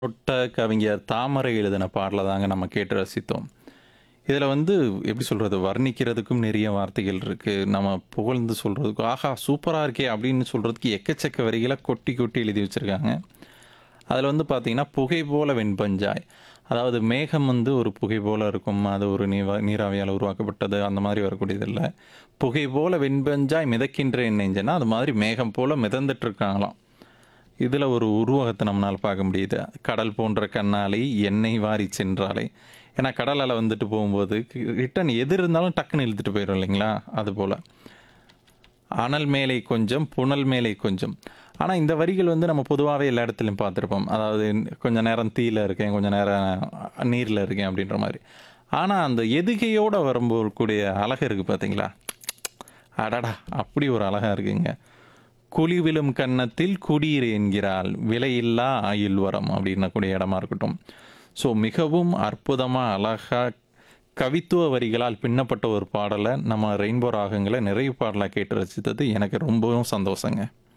தொட்ட கவிஞர் தாமரை எழுதின பாடல தாங்க நம்ம கேட்டு ரசித்தோம். இதில வந்து எப்படி சொல்றது? வர்ணிக்கிறதுக்கும் நிறைய வார்த்தைகள் இருக்கு. நம்ம புகழ்ந்து சொல்றதுக்கும், "ஆஹா! சூப்பரா இருக்கே!" அப்படின்னு சொல்றதுக்கு எக்கச்சக்க வரிகள கொட்டி கொட்டி எழுதி வச்சிருக்காங்க. அதில வந்து பார்த்தீங்கன்னா, "புகை போல வெண்பஞ்சாய்" அதாவது மேகம் வந்து ஒரு புகை போல இருக்கும். அது ஒரு நீவா நீராவியால உருவாக்கப்பட்டது. அந்த மாதிரி வரக்கூடியது இல்ல. "புகை போல வெண்பஞ்சாய் மிதக்கின்றேன் நெஞ்சேன்னா" அது மாதிரி மேகம் போல மிதந்துட்டு இருக்காங்களாம். இதில ஒரு உருவகத்த நம்மனால பார்க்க முடியுது. "கடல் போன்ற கண்ணாலை என்னை வாரிச் சென்றாளே" ஏன்னா கடல் அலை வந்துட்டு போகும்போது ரிட்டர்ன் எது இருந்தாலும் டக்குன்னு இழுத்துட்டு போயிரும் இல்லைங்களா? அதுபோல. "அனல் மேலே கொஞ்சம், புனல் மேலே கொஞ்சம்" ஆனா இந்த வரிகள் வந்து நம்ம பொதுவாவே எல்லா இடத்துலயும் பார்த்துருப்போம். அதாவது கொஞ்ச நேரம் தீயில இருக்கேன், கொஞ்ச நேரம் நீர்ல இருக்கேன் அப்படின்ற மாரி. ஆனா அந்த எதுகையோட வரும்போது கூடிய அழகு இருக்கு பார்த்தீங்களா? அடடா! அப்படி ஒரு அழகா இருக்குங்க. "குழி விழும் கன்னத்தில் குடியிரு என்கிறாள், விலையில்லா ஆயுள் வரம்" அப்படின்னக்கூடிய இடமா இருக்கட்டும். ஸோ மிகவும் அற்புதமா, அழகா கவித்துவ வரிகளால் பின்னப்பட்ட ஒரு பாடல நம்ம ரெயின்போ ராகங்கள நிறைவு பாடலா கேட்டு ரசித்தது எனக்கு ரொம்பவும் சந்தோஷங்க.